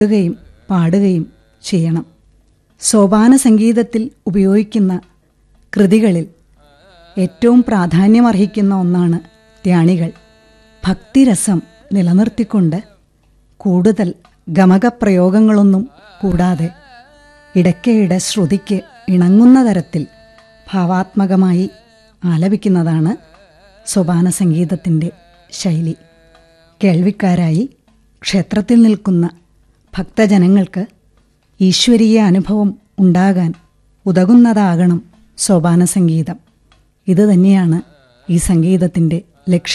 പാടുകയും പാടുകയും ചെയ്യണം സോപാന സംഗീതത്തിൽ ഉപയോഗിക്കുന്ന കൃതികളിൽ ഏറ്റവും പ്രാധാന്യമർഹിക്കുന്ന ഒന്നാണ് ധ്യാനികൾ ഭക്തിരസം നിലനിർത്തിക്കൊണ്ട് കൂടുതൽ ഗമകപ്രയോഗങ്ങളൊന്നും കൂടാതെ ഇടയ്ക്കയിടെ ശ്രുതിക്ക് ഇണങ്ങുന്ന തരത്തിൽ ഭാവാത്മകമായി ആലപിക്കുന്നതാണ് സോപാന സംഗീതത്തിൻ്റെ ശൈലി കേൾവിക്കാരായി ക്ഷേത്രത്തിൽ നിൽക്കുന്ന ഭക്തജനങ്ങൾക്ക് ഈശ്വരീയ അനുഭവം ഉണ്ടാകാൻ ഉതകുന്നതാകണം സോപാന സംഗീതം ഇത് തന്നെയാണ് ഈ സംഗീതത്തിൻ്റെ ലക്ഷ്യം